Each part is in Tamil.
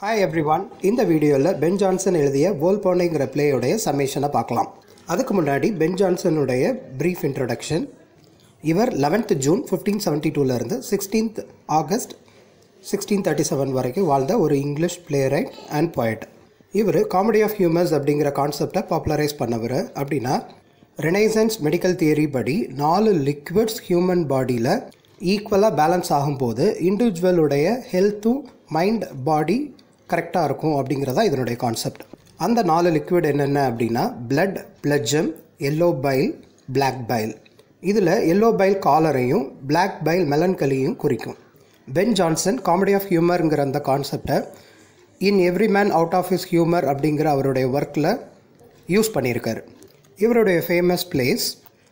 ஹாய் எவ்ரிவான் இந்த வீடியோவில் பென் ஜான்சன் எழுதிய வோல்போனைங்கிற பிளேயோடைய சம்மேஷனை பார்க்கலாம் அதுக்கு முன்னாடி பென் ஜான்சனுடைய ப்ரீஃப் இன்ட்ரடக்ஷன் இவர் 11th ஜூன் ஃபிஃப்டீன் செவன்ட்டி டூலேருந்து sixteenth August sixteen thirty seven வரைக்கும் வாழ்ந்த ஒரு இங்கிலீஷ் பிளேரைட் அண்ட் poet இவர் காமெடி ஆஃப் ஹியூமர்ஸ் அப்படிங்கிற கான்செப்டை பாப்புலரைஸ் பண்ணவர் அப்படின்னா ரெனைசன்ஸ் மெடிக்கல் தியரி படி நாலு லிக்விட்ஸ் ஹியூமன் பாடியில் ஈக்குவலாக பேலன்ஸ் ஆகும்போது இண்டிவிஜுவலுடைய ஹெல்த்தும் மைண்ட் பாடி கரெக்டாக இருக்கும் அப்படிங்கிறதா இதனுடைய கான்செப்ட் அந்த நாலு லிக்விட் என்னென்ன அப்படின்னா blood phlegm yellow bile black bile இதில் எல்லோ பைல் காலரையும் black பைல் மெலன்கலியும் குறிக்கும் பென் ஜான்சன் காமெடி ஆஃப் ஹியூமருங்கிற அந்த கான்செப்டை in every man out of his humour அப்படிங்கிற அவருடைய ஒர்க்கில் யூஸ் பண்ணியிருக்காரு இவருடைய famous plays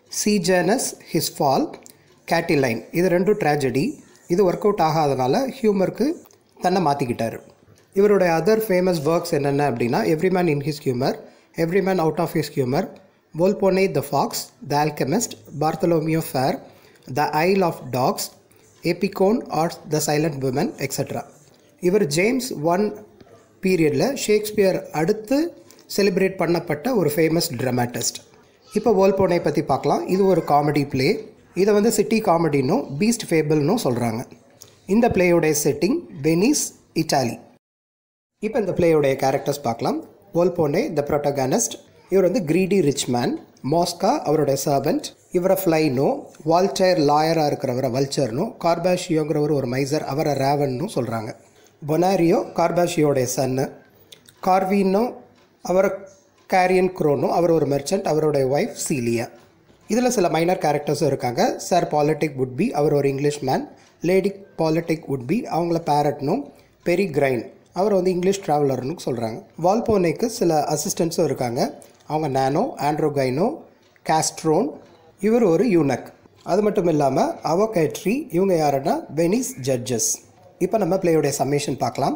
Sejanus his fall Catiline இது ரெண்டும் ட்ராஜடி இது ஒர்க் அவுட் ஆகாதனால ஹியூமருக்கு தன்னை மாற்றிக்கிட்டாரு இவருடைய அதர் ஃபேமஸ் ஒர்க்ஸ் என்னென்ன அப்படின்னா every man in his humour every man out of his humour Volpone the fox the alchemist Bartholomew fair the isle of dogs Epicoene or the silent women extra இவர் ஜேம்ஸ் ஒன் பீரியடில் ஷேக்ஸ்பியர் அடுத்து செலிப்ரேட் பண்ணப்பட்ட ஒரு ஃபேமஸ் ட்ரமாட்டிஸ்ட் இப்போ வோல்போனை பற்றி பார்க்கலாம் இது ஒரு காமெடி ப்ளே இதை வந்து சிட்டி காமெடினும் பீஸ்ட் ஃபேபிள்னும் சொல்கிறாங்க இந்த பிளேயோடைய செட்டிங் வெனிஸ் இட்டாலி இப்போ இந்த பிளேயோடைய கேரக்டர்ஸ் பார்க்கலாம் வோல்போனே த ப்ரோட்டகானிஸ்ட் இவர் வந்து கிரீடி ரிச் மேன் மாஸ்கா அவருடைய சர்வெண்ட் இவரை ஃப்ளைனோ வால்டர் லாயராக இருக்கிறவரை வல்ச்சர்னும் கார்பாஷியோங்கிறவர் ஒரு மைசர் அவரை ரேவன்னு சொல்கிறாங்க பொனாரியோ கார்பாஷியோடைய சன்னு கார்வீனோ அவர் கேரியன் குரோனோ அவர் ஒரு மெர்ச்சன்ட் அவருடைய ஒய்ஃப் சீலியா இதில் சில மைனர் கேரக்டர்ஸும் இருக்காங்க சார் பாலிட்டிக் would be அவர் ஒரு English man lady politic would be அவங்கள பேரட்னும் பெரி கிரைன் அவர் வந்து இங்கிலீஷ் ட்ராவலர்னு சொல்கிறாங்க வால்போனேக்கு சில அசிஸ்டன்ஸும் இருக்காங்க அவங்க நானோ ஆண்ட்ரோகைனோ காஸ்ட்ரோன் இவர் ஒரு யூனக் அது மட்டும் இல்லாமல் அவகேட்ரி இவங்க யாருன்னா வெனிஸ் ஜட்ஜஸ் இப்போ நம்ம பிளேயோடைய சம்மேஷன் பார்க்கலாம்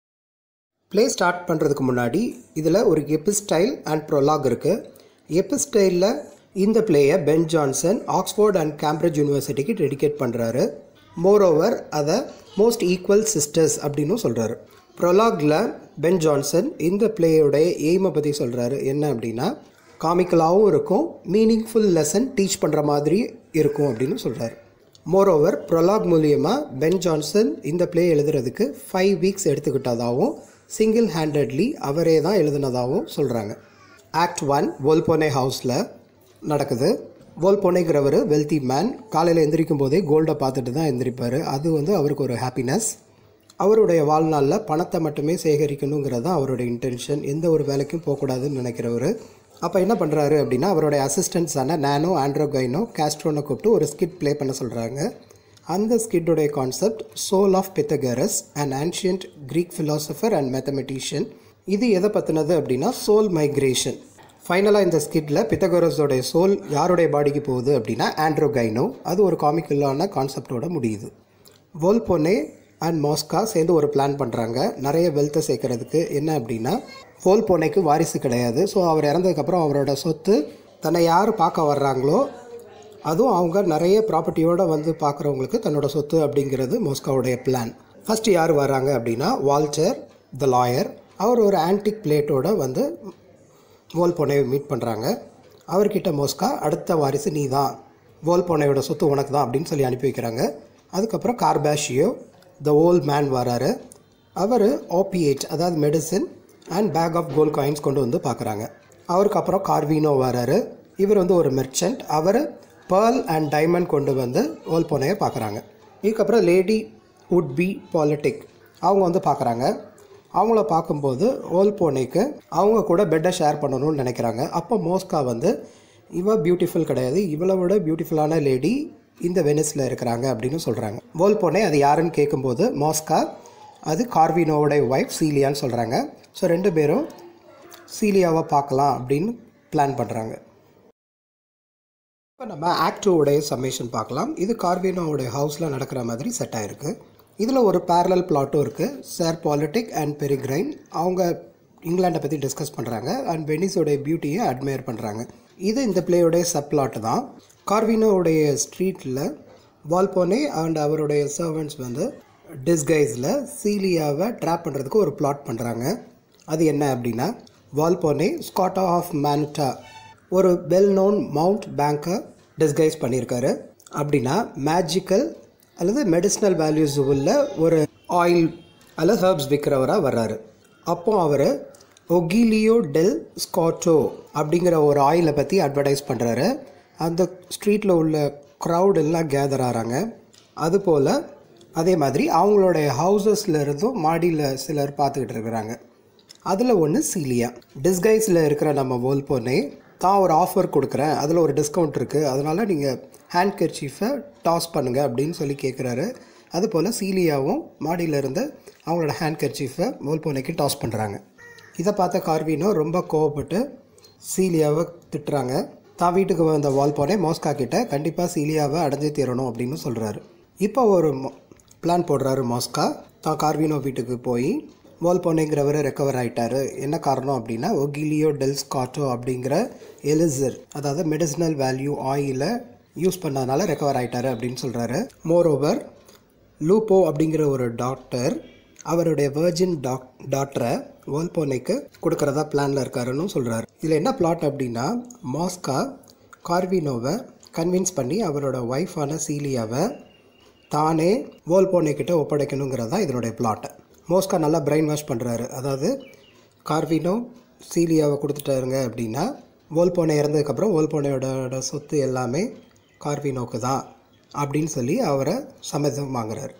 ப்ளே ஸ்டார்ட் பண்ணுறதுக்கு முன்னாடி இதில் ஒரு எபிஸ்டைல் அண்ட் ப்ரொலாக் இருக்குது எபிஸ்டைலில் இந்த பிளேயை Ben Jonson Oxford and Cambridge யூனிவர்சிட்டிக்கு டெடிகேட் பண்ணுறாரு மோரோவர் அதை மோஸ்ட் ஈக்குவல் சிஸ்டர்ஸ் அப்படின்னும் சொல்கிறாரு ப்ரொலாகில் பென் ஜான்சன் இந்த பிளேயோடைய எய்மை பற்றி சொல்கிறாரு என்ன அப்படின்னா காமிக்கலாகவும் இருக்கும் மீனிங்ஃபுல் லெசன் டீச் பண்ணுற மாதிரி இருக்கும் அப்படின்னு சொல்கிறாரு மோரோவர் ப்ரொலாக் மூலியமாக பென் ஜான்சன் இந்த ப்ளே எழுதுறதுக்கு ஃபைவ் வீக்ஸ் எடுத்துக்கிட்டதாகவும் சிங்கிள் ஹேண்டட்லி அவரே தான் எழுதுனதாகவும் சொல்கிறாங்க ஆக்ட் ஒன் வோல்போனே ஹவுஸில் நடக்குது வோல்போனேங்கிறவர் வெல்தி மேன் காலையில் எந்திரிக்கும் போதே கோல்டை பார்த்துட்டு தான் எந்திரிப்பார் அது வந்து அவருக்கு ஒரு ஹாப்பினஸ் அவருடைய வாழ்நாளில் பணத்தை மட்டுமே சேகரிக்கணுங்கிறது தான் அவருடைய இன்டென்ஷன் எந்த ஒரு வேலைக்கும் போகக்கூடாதுன்னு நினைக்கிறவர் அப்போ என்ன பண்ணுறாரு அப்படின்னா அவருடைய அசிஸ்டன்ட்ஸான நானோ ஆண்ட்ரோகைனோ காஸ்ட்ரோனை கூப்பிட்டு ஒரு ஸ்கிட் ப்ளே பண்ண சொல்கிறாங்க அந்த ஸ்கிட்டுடைய concept soul of Pythagoras and ancient Greek philosopher and mathematician இது எதை பற்றினது அப்படின்னா சோல் மைக்ரேஷன் ஃபைனலாக இந்த ஸ்கிட்டில் பித்தகரஸோடைய சோல் யாருடைய பாடிக்கு போகுது அப்படின்னா ஆண்ட்ரோகைனோ அது ஒரு காமிக்கலான கான்செப்டோட முடியுது வோல்போனே அண்ட் மாஸ்கா சேர்ந்து ஒரு பிளான் பண்ணுறாங்க நிறைய வெல்த்தை சேர்க்கறதுக்கு என்ன அப்படின்னா வோல்போனேக்கு வாரிசு கிடையாது ஸோ அவர் இறந்ததுக்கப்புறம் அவரோட சொத்து தன்னை யார் பார்க்க வர்றாங்களோ அதுவும் அவங்க நிறைய ப்ராப்பர்ட்டியோடு வந்து பார்க்குறவங்களுக்கு தன்னோட சொத்து அப்படிங்கிறது மோஸ்காவுடைய பிளான் ஃபஸ்ட்டு யார் வராங்க அப்படின்னா வால்டர் த லாயர் அவர் ஒரு ஆன்டிக் பிளேட்டோட வந்து வோல்போனையை மீட் பண்ணுறாங்க அவர்கிட்ட மோஸ்கா அடுத்த வாரிசு நீ தான் வோல்போனையோட சொத்து உனக்கு தான் அப்படின்னு சொல்லி அனுப்பி வைக்கிறாங்க அதுக்கப்புறம் கார்பாஷியோ த ஓல்ட் மேன் வராரு அவர் ஓபிஏட் அதாவது medicine and bag of gold coins கொண்டு வந்து பார்க்குறாங்க அவருக்கு அப்புறம் கார்வீனோ வராரு இவர் வந்து ஒரு மெர்ச்சன்ட் அவர் பேர்ல் அண்ட் டைமண்ட் கொண்டு வந்து ஓல்போனையை பார்க்குறாங்க இதுக்கப்புறம் லேடி வுட் பி பாலிட்டிக் அவங்க வந்து பார்க்குறாங்க அவங்கள பார்க்கும்போது ஓல்போனேக்கு அவங்க கூட பெட்டை ஷேர் பண்ணணும்னு நினைக்கிறாங்க அப்போ மோஸ்கா வந்து இவ பியூட்டிஃபுல் கிடையாது இவளை விட பியூட்டிஃபுல்லான லேடி இந்த வெனிஸில் இருக்கிறாங்க அப்படின்னு சொல்கிறாங்க வோல்போனே அது யாருன்னு கேட்கும்போது மோஸ்கா அது கார்வினோவோட ஒய்ஃப் சீலியான்னு சொல்கிறாங்க ஸோ ரெண்டு பேரும் சீலியாவை பார்க்கலாம் அப்படின்னு பிளான் பண்ணுறாங்க இப்போ நம்ம ஆக்டோவுடைய சம்மேஷன் பார்க்கலாம் இது கார்வினோவுடைய ஹவுஸில் நடக்கிற மாதிரி செட் ஆகிருக்கு இதில் ஒரு பேரலல் பிளாட்டும் இருக்குது சார் பாலிட்டிக் அண்ட் பெரிக்ரைன் அவங்க இங்கிலாண்டை பற்றி டிஸ்கஸ் பண்ணுறாங்க அண்ட் வெனிஸோடைய பியூட்டியை அட்மையர் பண்ணுறாங்க இது இந்த பிளேயோடைய சப்ளாட் தான் கார்வினோவுடைய ஸ்ட்ரீட்டில் வால்போனே அண்ட் அவருடைய சர்வன்ட்ஸ் வந்து டிஸ்கைஸில் சீலியாவை ட்ராப் பண்ணுறதுக்கு ஒரு பிளாட் பண்ணுறாங்க அது என்ன அப்படின்னா வால்போனே ஸ்காட்டா ஆஃப் மேனுட்டா ஒரு வெல் நோன் மவுண்ட் பேங்கை டிஸ்கைஸ் பண்ணியிருக்காரு அப்படின்னா மேஜிக்கல் அல்லது மெடிசினல் வேல்யூஸ் உள்ள ஒரு ஆயில் அல்லது ஹர்ப்ஸ் விற்கிறவராக வர்றாரு அப்போ அவர் ஒகிலியோ டெல் ஸ்காட்டோ அப்படிங்கிற ஒரு ஆயிலை பற்றி அட்வர்டைஸ் பண்ணுறாரு அந்த ஸ்ட்ரீட்டில் உள்ள க்ரௌட் எல்லாம் கேதர் ஆகிறாங்க அதுபோல் அதே மாதிரி அவங்களுடைய ஹவுசஸில் இருந்தும் மாடியில் சிலர் பார்த்துக்கிட்டு இருக்கிறாங்க அதில் ஒன்று சீலியா டிஸ்கைஸில் இருக்கிற நம்ம வோல்போனே தான் ஒரு ஆஃபர் கொடுக்குறேன் அதில் ஒரு டிஸ்கவுண்ட் இருக்குது அதனால் நீங்கள் ஹேண்ட் கர்ச்சீஃபை டாஸ் பண்ணுங்கள் அப்படின்னு சொல்லி கேட்குறாரு அதுபோல் சீலியாவும் மாடியில் இருந்து அவங்களோட ஹேண்ட் கர்ச்சீஃபை வோல்போனைக்கு டாஸ் பண்ணுறாங்க இதை பார்த்த கார்வினோ ரொம்ப கோவப்பட்டு சீலியாவை திட்டுறாங்க தான் வீட்டுக்கு வந்த வால்போனே மோஸ்கா கிட்ட கண்டிப்பாக சீலியாவை அடைஞ்சு தீரணும் அப்படின்னு சொல்கிறாரு இப்போ ஒரு பிளான் போடுறாரு மாஸ்கா தான் கார்வினோ வீட்டுக்கு போய் வால்போனேங்கிறவர் ரெக்கவர் ஆகிட்டாரு என்ன காரணம் அப்படின்னா ஒகிலியோ டெல் ஸ்காட்டோ அப்படிங்கிற எலிசர் அதாவது மெடிசினல் வேல்யூ ஆயிலை யூஸ் பண்ணதுனால ரெக்கவர் ஆகிட்டாரு அப்படின்னு சொல்கிறாரு மோரோவர் லூப்போ அப்படிங்கிற ஒரு டாக்டர் அவருடைய வெர்ஜின் டாக் டாக்டரை வால்போனைக்கு கொடுக்கறதா பிளானில் இருக்காருன்னு சொல்கிறாரு இதில் என்ன பிளாட் அப்படின்னா மாஸ்கா கார்வினோவை கன்வின்ஸ் பண்ணி அவரோட ஒய்ஃபான சீலியாவை தானே வோல்போனே கிட்ட ஒப்படைக்கணுங்கிறது தான் இதனுடைய பிளாட்டை மோஸ்கா நல்லா பிரெயின் வாஷ் பண்ணுறாரு அதாவது கார்வினோ சீலியாவை கொடுத்துட்டாருங்க அப்படின்னா வோல்போனே இறந்ததுக்கப்புறம் வோல்போனையோட சொத்து எல்லாமே கார்வினோக்கு தான் அப்படின்னு சொல்லி அவரை சம்மதம் வாங்குறாரு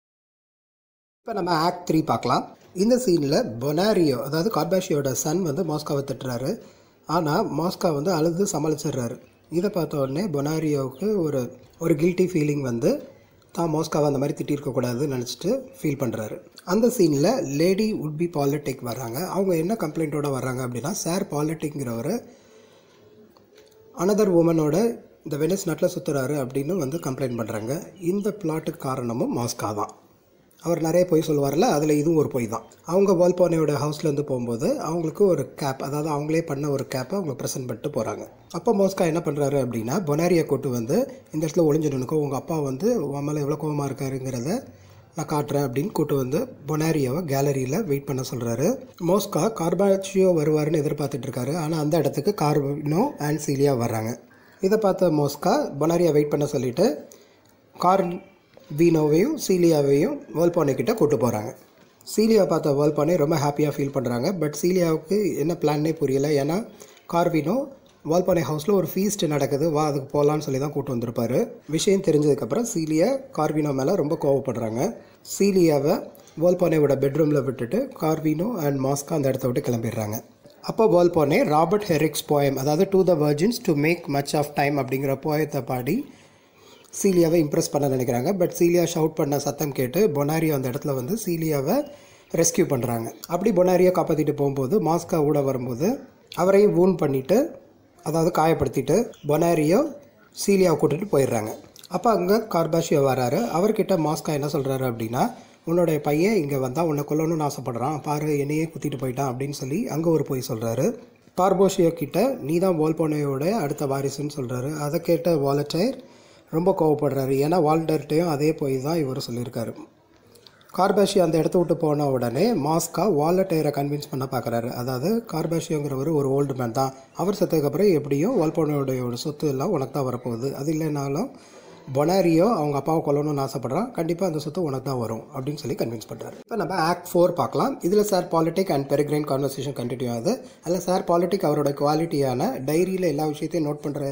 இப்போ நம்ம ஆக்ட் த்ரீ பார்க்கலாம் இந்த சீனில் பொனாரியோ அதாவது கார்பாஷியோட சன் வந்து மாஸ்காவை திட்டுறாரு ஆனால் மாஸ்கா வந்து அழுது சமாளிச்சிடுறாரு இதை பார்த்த உடனே பொனாரியோவுக்கு ஒரு ஒரு கில்ட்டி ஃபீலிங் வந்து தான் மாஸ்காவை அந்த மாதிரி திட்டிருக்கக்கூடாதுன்னு நினச்சிட்டு ஃபீல் பண்ணுறாரு அந்த சீனில் லேடி உட் பி பாலிட்டிக் வர்றாங்க அவங்க என்ன கம்ப்ளைண்ட்டோட வர்றாங்க அப்படின்னா சார் பாலிட்டிக்ங்கிறவர் அனதர் உமனோட இந்த வெனிஸ் நாட்டில் சுற்றுறாரு அப்படின்னு வந்து கம்ப்ளைண்ட் பண்ணுறாங்க இந்த பிளாட்டுக்கு காரணமும் மாஸ்கா தான் அவர் நிறைய பொய் சொல்லுவார்ல அதில் இதுவும் ஒரு பொய் தான் அவங்க வால்பானையோட ஹவுஸ்லேருந்து போகும்போது அவங்களுக்கு ஒரு கேப் அதாவது அவங்களே பண்ண ஒரு கேப்பை அவங்க ப்ரெசென்ட் பண்ணிட்டு போகிறாங்க அப்போ மோஸ்கா என்ன பண்ணுறாரு அப்படின்னா பொனாரியை கூட்டு வந்து இந்த இடத்துல ஒளிஞ்சு நினைக்கோ உங்கள் அப்பா வந்து உன் மேலே எவ்வளோ கோவமாக இருக்காருங்கிறத நான் காட்டுறேன் அப்படின்னு கூட்டு வந்து பொனாரியாவை கேலரியில் வெயிட் பண்ண சொல்கிறாரு மோஸ்கா கார்பாச்சியோ வருவாருன்னு எதிர்பார்த்துட்டு இருக்காரு ஆனால் அந்த இடத்துக்கு கார்பினோ அண்ட் சீலியா வர்றாங்க இதை பார்த்த மோஸ்கா பொனாரியா வெயிட் பண்ண சொல்லிவிட்டு கார் வீனோவையும் சீலியாவையும் வேர்ல்பானே கிட்ட கூட்டு போகிறாங்க சீலியா பார்த்த வேர்ல்பானே ரொம்ப ஹாப்பியாக ஃபீல் பண்ணுறாங்க பட் சீலியாவுக்கு என்ன பிளான்னே புரியல ஏன்னா கார்வினோ வால்பானே ஹவுஸில் ஒரு ஃபீஸ்ட் நடக்குது வா அதுக்கு போகலான்னு சொல்லி தான் கூட்டு வந்திருப்பாரு விஷயம் தெரிஞ்சதுக்கப்புறம் சீலியா கார்வினோ மேலே ரொம்ப கோவப்படுறாங்க சீலியாவை வால்பானேவோட பெட்ரூமில் விட்டுட்டு கார்வினோ அண்ட் மாஸ்கா அந்த இடத்த விட்டு கிளம்பிடுறாங்க அப்போ வால்பானே ராபர்ட் ஹெரிக்ஸ் போயம் அதாவது to the virgins to make much of time அப்படிங்கிற போயத்தை பாடி சீலியாவை இம்ப்ரெஸ் பண்ண நினைக்கிறாங்க பட் சீலியா ஷவுட் பண்ண சத்தம் கேட்டு பொனாரியோ அந்த இடத்துல வந்து சீலியாவை ரெஸ்கியூ பண்ணுறாங்க அப்படி பொனாரியை காப்பாற்றிட்டு போகும்போது மாஸ்கா கூட வரும்போது அவரையும் வூன் பண்ணிவிட்டு அதாவது காயப்படுத்திட்டு பொனாரியோ சீலியாவை கூட்டிட்டு போயிடுறாங்க அப்போ அங்கே கார்பாஷியோ வராரு அவர்கிட்ட மாஸ்கா என்ன சொல்கிறாரு அப்படின்னா உன்னுடைய பையன் இங்கே வந்தால் உன்னை கொல்லணும்னு ஆசைப்படுறான் பாரு என்னையே குத்திட்டு போயிட்டான் அப்படின்னு சொல்லி அங்கே ஒரு போய் சொல்கிறாரு கார்போஷியோ கிட்ட நீ தான் வால்போனையோட அடுத்த வாரிசுன்னு சொல்கிறாரு அதை கேட்ட வாலட்டைர் ரொம்ப கோவப்படுறாரு ஏன்னா வால்டர்ட்டையும் அதே போய் தான் இவர் சொல்லியிருக்காரு கார்பாஷி அந்த இடத்த விட்டு போன உடனே மாஸ்கா வாலட்டையரை கன்வின்ஸ் பண்ண பார்க்குறாரு அதாவது கார்பாஷியோங்கிறவர் ஒரு ஓல்டு மேன் தான் அவர் செத்ததுக்கப்புறம் எப்படியும் வால்போனையோட சொத்து எல்லாம் உனக்கு தான் வரப்போகுது அது இல்லைனாலும் பொனாரியோ அவங்க அப்பாவை கொல்லணும்னு ஆசைப்படுறான் கண்டிப்பாக அந்த சொத்து உனக்கு தான் வரும் அப்படின்னு சொல்லி கன்வின்ஸ் பண்ணுறாரு இப்போ நம்ம ஆக்ட் ஃபோர் பார்க்கலாம் இதில் sir politic and Peregrine conversation continue ஆகுது அதில் சார் பாலிட்டிக் அவரோட குவாலிட்டியான டைரியில் எல்லா விஷயத்தையும் நோட் பண்ணுற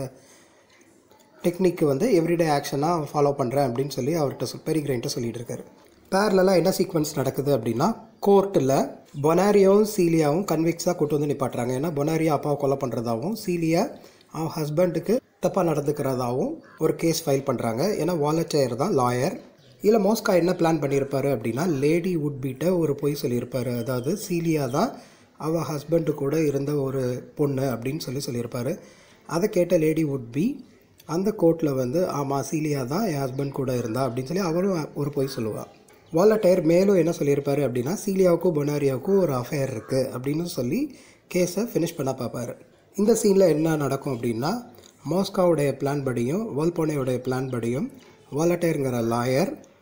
டெக்னிக்கு வந்து எவ்ரிடே ஆக்ஷனாக ஃபாலோ பண்ணுறேன் அப்படின்னு சொல்லி அவர்கிட்ட சொல் பெரிகிரைன்ட்டு சொல்லிட்டு இருக்காரு பேரலாக என்ன சீக்வன்ஸ் நடக்குது அப்படின்னா கோர்ட்டில் பொனாரியாவும் சீலியாவும் கன்விக்ஸாக கூட்டு வந்து நிப்பாட்டுறாங்க ஏன்னா பொனாரியா அப்பாவை கொலை பண்ணுறதாவும் சீலியா அவன் ஹஸ்பண்டுக்கு தப்பாக நடந்துக்கிறதாவும் ஒரு கேஸ் ஃபைல் பண்ணுறாங்க ஏன்னா வாலட்டையர் தான் லாயர் இதில் மோஸ்கா என்ன பிளான் பண்ணியிருப்பாரு அப்படின்னா லேடி உட் பீட்டை ஒரு பொய் சொல்லியிருப்பாரு அதாவது சீலியா தான் அவள் ஹஸ்பண்டு கூட இருந்த ஒரு பொண்ணு அப்படின்னு சொல்லி சொல்லியிருப்பாரு அதை கேட்ட லேடி உட் பி அந்த கோர்ட்டில் வந்து ஆமாம் சீலியா தான் என் ஹஸ்பண்ட் கூட இருந்தா அப்படின்னு சொல்லி அவரும் ஒரு பொய் சொல்லுவாள் வாலட்டையர் மேலும் என்ன சொல்லியிருப்பாரு அப்படின்னா சீலியாவுக்கும் பொனாரியாவுக்கும் ஒரு அஃபேர் இருக்குது அப்படின்னு சொல்லி கேஸை ஃபினிஷ் பண்ண பார்ப்பாரு இந்த சீனில் என்ன நடக்கும் அப்படின்னா மாஸ்காவுடைய பிளான் படியும் வால்போனையோடைய பிளான் படியும் வாலட்டையருங்கிற லாயர்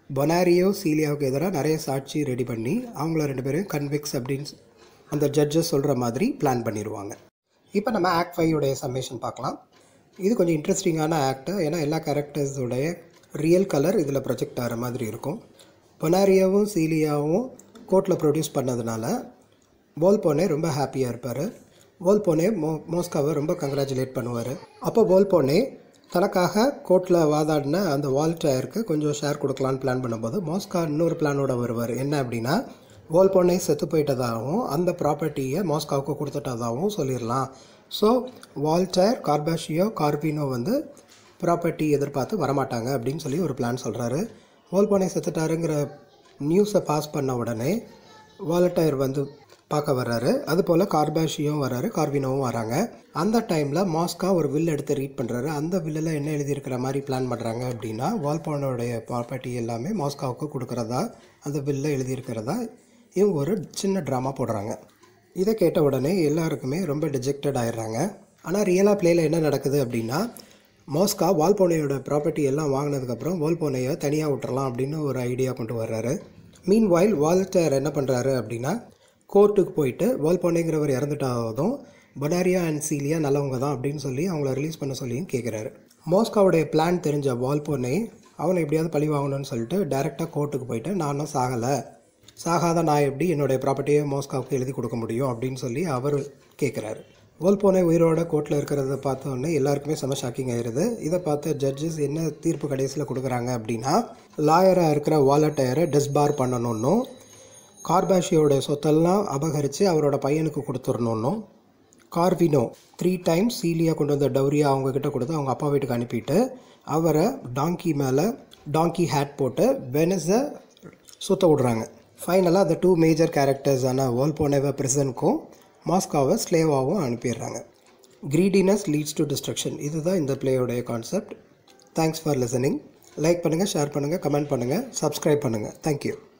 பொனாரியோ சீலியாவுக்கு எதிராக நிறைய சாட்சி ரெடி பண்ணி அவங்கள ரெண்டு பேரும் கன்விக்ஸ் அப்படின்னு அந்த ஜட்ஜஸ் சொல்கிற மாதிரி பிளான் பண்ணிடுவாங்க இப்போ நம்ம ஆக்ட் ஃபைவ் உடைய சம்மேஷன் பார்க்கலாம் இது கொஞ்சம் இன்ட்ரெஸ்டிங்கான ஆக்ட் ஏன்னா எல்லா கேரக்டர்ஸுடைய ரியல் கலர் இதில் ப்ரொஜெக்ட் ஆகிற மாதிரி இருக்கும் பொனாரியாவும் சீலியாவும் கோர்ட்டில் ப்ரொடியூஸ் பண்ணதுனால போல்போனே ரொம்ப ஹாப்பியாக இருப்பார் போல்போனே மோ மோஸ்காவை ரொம்ப கங்க்ராச்சுலேட் பண்ணுவார் அப்போ போல்போனே தனக்காக கோர்ட்டில் வாதாடின அந்த வால்டயருக்கு கொஞ்சம் ஷேர் கொடுக்கலான்னு பிளான் பண்ணும்போது மோஸ்கா இன்னொரு பிளானோட வருவார் என்ன அப்படின்னா வோல்போனே செத்து போயிட்டதாகவும் அந்த ப்ராப்பர்ட்டியை மாஸ்காவுக்கு கொடுத்துட்டதாகவும் சொல்லிடலாம் ஸோ வால்டயர் கார்பாஷியோ கார்பினோ வந்து ப்ராப்பர்ட்டி எதிர்பார்த்து வரமாட்டாங்க அப்படின்னு சொல்லி ஒரு பிளான் சொல்கிறாரு வோல்போனே செத்துட்டாருங்கிற நியூஸை பாஸ் பண்ண உடனே வாலட்டயர் வந்து பார்க்க வர்றாரு அதுபோல் கார்பாஷியும் வர்றாரு கார்வினோவும் வராங்க அந்த டைமில் மாஸ்கா ஒரு வில் எடுத்து ரீட் பண்ணுறாரு அந்த வில்லில் என்ன எழுதியிருக்கிற மாதிரி பிளான் பண்ணுறாங்க அப்படின்னா வால்போனோடைய ப்ராப்பர்ட்டி எல்லாமே மாஸ்காவுக்கு கொடுக்குறதா அந்த வில்ல எழுதியிருக்கிறதா இவங்க ஒரு சின்ன ட்ராமா போடுறாங்க இதை கேட்ட உடனே எல்லாருக்குமே ரொம்ப டிஜெக்டட் ஆயிடுறாங்க ஆனால் ரியலாக பிளேயில் என்ன நடக்குது அப்படின்னா மோஸ்கா வால்போனையோட ப்ராப்பர்ட்டி எல்லாம் வாங்கினதுக்கப்புறம் வால்போனையை தனியாக விட்டுறலாம் அப்படின்னு ஒரு ஐடியா கொண்டு வர்றாரு மீன் வாயில் வால்டர் என்ன பண்ணுறாரு அப்படின்னா கோர்ட்டுக்கு போயிட்டு வால்போனேங்கிறவர் இறந்துட்டாவதும் பொனாரியா அண்ட் சீலியா நல்லவங்க தான் அப்படின்னு சொல்லி அவங்கள ரிலீஸ் பண்ண சொல்லியும் கேட்குறாரு மோஸ்காவுடைய பிளான் தெரிஞ்ச வால்போனே அவனை எப்படியாவது பழி வாங்கணும்னு சொல்லிட்டு டேரெக்டாக கோர்ட்டுக்கு போயிட்டு நானும் சாகலை சாகாத நான் எப்படி என்னுடைய ப்ராப்பர்ட்டியை மோஸ்காவுக்கு எழுதி கொடுக்க முடியும் அப்படின்னு சொல்லி அவர் கேட்குறாரு வோல்போனே உயிரோட கோர்ட்டில் இருக்கிறத பார்த்தோன்னே எல்லாருக்குமே செம ஷாக்கிங் ஆயிடுது இதை பார்த்து ஜட்ஜஸ் என்ன தீர்ப்பு கடைசியில் கொடுக்குறாங்க அப்படின்னா லாயராக இருக்கிற வாலட்டயரை டிஸ்பார் பண்ணணுன்னும் கார்பாஷியோட சொத்தெல்லாம் அபகரித்து அவரோட பையனுக்கு கொடுத்துடணுன்னும் கார்வினோ த்ரீ டைம்ஸ் சீலியா கொண்டு வந்த டௌரியா அவங்க கிட்ட கொடுத்து அவங்க அப்பா வீட்டுக்கு அனுப்பிட்டு அவரை டாங்கி மேலே டாங்கி ஹேட் போட்டு வெனஸை சுத்த விடுறாங்க ஃபைனலாக அந்த டூ மேஜர் கேரக்டர்ஸான வோல்போனேவை பிரசனுக்கும் மாஸ்காவை ஸ்லேவாகவும் அனுப்பிடுறாங்க கிரீடினஸ் லீட்ஸ் டு டிஸ்ட்ரக்ஷன் இதுதான் இந்த பிளேயோடைய concept thanks for listening like பண்ணுங்கள் ஷேர் பண்ணுங்கள் கமெண்ட் பண்ணுங்கள் சப்ஸ்கிரைப் பண்ணுங்கள் தேங்க்யூ